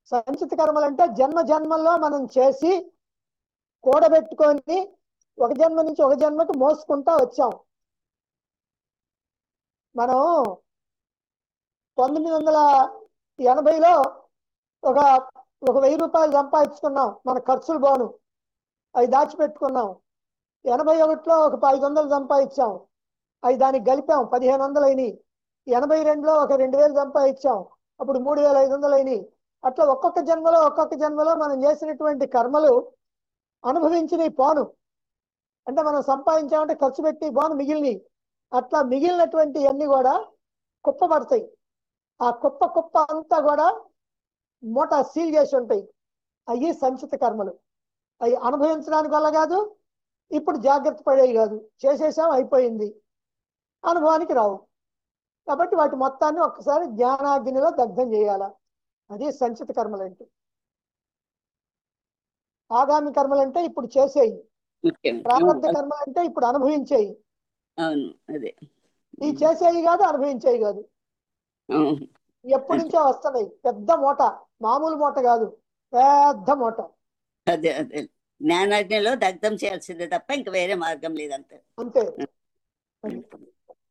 సంచిత కర్మలు అంటే జన్మ జన్మల్లో మనం చేసి కూడబెట్టుకొని ఒక జన్మ నుంచి ఒక జన్మకి మోసుకుంటా వచ్చాం మనం పంతొమ్మిది వందల ఎనభైలో ఒక ఒక వెయ్యి రూపాయలు సంపాదించుకున్నాం మన ఖర్చులు పోను అవి దాచిపెట్టుకున్నాం ఎనభై ఒకటిలో ఒక ఐదు వందలు సంపాదించాం అవి దానికి కలిపాం పదిహేను వందలు అయినాయి ఎనభై రెండులో ఒక రెండు వేలు సంపాదించాం అప్పుడు మూడు వేల ఐదు వందలు అయినాయి అట్లా ఒక్కొక్క జన్మలో ఒక్కొక్క జన్మలో మనం చేసినటువంటి కర్మలు అనుభవించినవి పోను అంటే మనం సంపాదించామంటే ఖర్చు పెట్టి పోను మిగిలినవి అట్లా మిగిలినటువంటి అన్ని కూడా కుప్ప పడతాయి ఆ కుప్ప కుప్ప అంతా కూడా మూట సీల్ చేసి ఉంటాయి అవి సంచిత కర్మలు అవి అనుభవించడానికి వల్ల కాదు ఇప్పుడు జాగ్రత్త పడేవి కాదు చేసేసాం అయిపోయింది అనుభవానికి రావు కాబట్టి వాటి మొత్తాన్ని ఒక్కసారి జ్ఞానాగ్నిలో దగ్ధం చేయాల అది సంచిత కర్మలు అంటే ఆగామి కర్మలు అంటే ఇప్పుడు చేసేయి ముఖ్యం ప్రారంభ కర్మలు అంటే ఇప్పుడు అనుభవించేయి అవును అదే ఈ చేసేయి కాదు అనుభవించేయి కాదు అవును ఎప్పటి నుంచో వస్తున్నాయి పెద్ద మూట మామూలు మూట కాదు పెద్ద మూట అదే అదే జ్ఞానాజ్ఞలో దగ్ధం చేయాల్సిందే తప్ప ఇంక వేరే మార్గం లేదంతే అంతే అది.